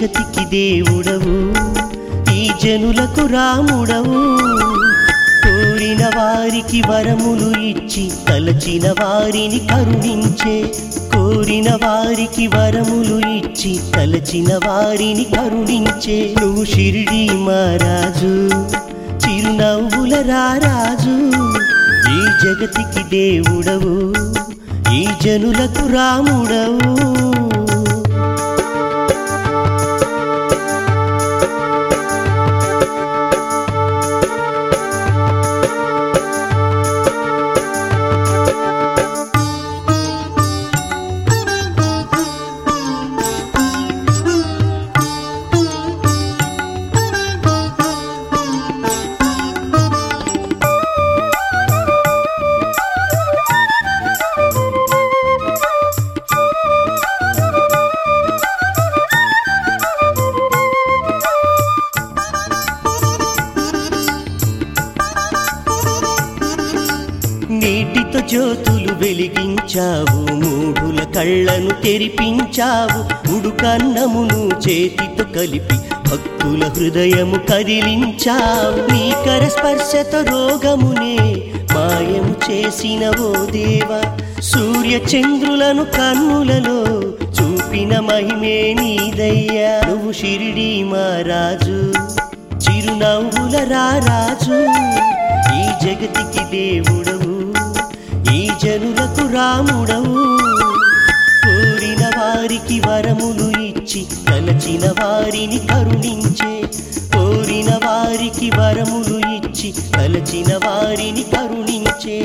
జగతికి దేవుడవు ఈ జనులకు రాముడవు కోరిన వారికి వరములు ఇచ్చి తలచిన వారిని కరుణించే కోరిన వారికి వరములు ఇచ్చి తలచిన వారిని కరుణించే నువ్వు షిరిడి మహారాజు చిరునవ్వుల రారాజు ఈ జగతికి దేవుడవు ఈ జనులకు రాముడవు నీటితో జ్యోతులు వెలిగించావు మూఢుల కళ్ళను తెరిపించావు ఉడుకన్నమును చేతితో కలిపి భక్తుల హృదయము కదిలించావు నీ కరస్పర్శత రోగమునే మాయము చేసిన ఓ దేవ సూర్య చంద్రులను కన్నులలో చూపిన మహిమే నీదయ్యా నువ్వు షిరిడి మహారాజు చిరునవ్వుల రారాజు ఈ జగతికి దేవుడవు ఈ జనులకు రాముడవు కోరిన వారికి వరములు ఇచ్చి తలచిన వారిని కరుణించే కోరిన వారికి వరములు ఇచ్చి తలచిన వారిని కరుణించే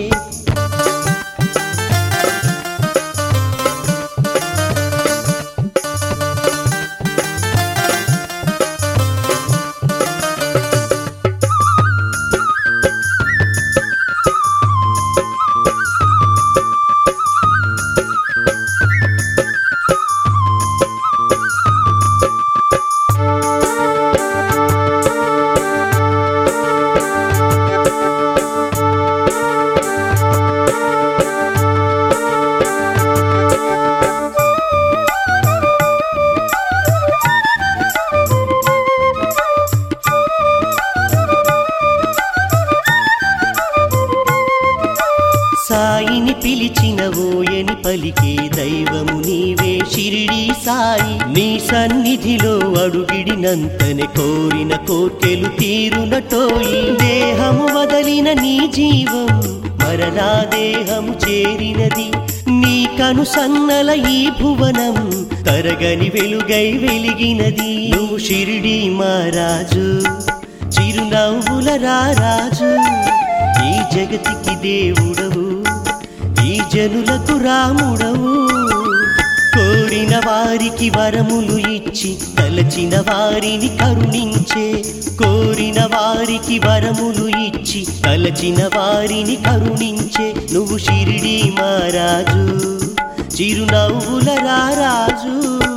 సాయిని పిలిచిన ఓయని పలికే దైవము నీవే షిరిడి సాయి నీ సన్నిధిలో అడుగిడినంతనే కోరిన కోర్కెలు తీరునటోయి దేహము వదలిన నీ జీవం మరలా దేహము చేరినది నీ కను సన్నల ఈ భువనం తరగని వెలుగై వెలిగినది నువ్వు షిరిడి మహారాజు చిరునవ్వుల రారాజు ఈ జగతికి దేవుడవు ఈ జనులకు రాముడవు కోరిన వారికి వరములు ఇచ్చి తలచిన వారిని కరుణించే కోరిన వారికి వరములు ఇచ్చి తలచిన వారిని కరుణించే నువ్వు షిరిడి మహారాజు చిరునవ్వుల రారాజు